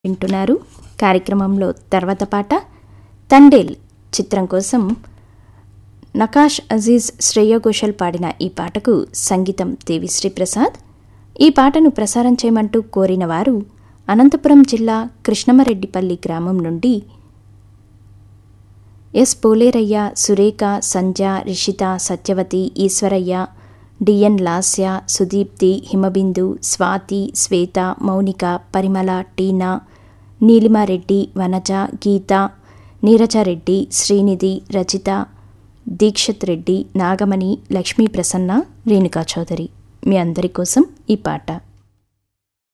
వింటున్నారు కార్యక్రమంలో తర్వాత పాట తండేల్ చిత్రం కోసం నకాష్ అజీజ్ శ్రేయ ఘోషల్ పాడిన ఈ పాటకు సంగీతం దేవిశ్రీ ప్రసాద్ ఈ పాటను ప్రసారం చేయమంటూ కోరిన వారు అనంతపురం జిల్లా కృష్ణమరెడ్డిపల్లి గ్రామం నుండి ఎస్ పోలేరయ్య సురేఖ సంధ్య రిషిత సత్యవతి ఈశ్వరయ్య డిఎన్ లాస్య సుదీప్తి హిమబిందు స్వాతి శ్వేత మౌనిక పరిమళ టీనా నీలిమారెడ్డి వనజ గీత నీరజారెడ్డి శ్రీనిధి రచిత దీక్షత్ రెడ్డి నాగమణి లక్ష్మీ ప్రసన్న రేణుకా చౌదరి మీ అందరి కోసం ఈ పాట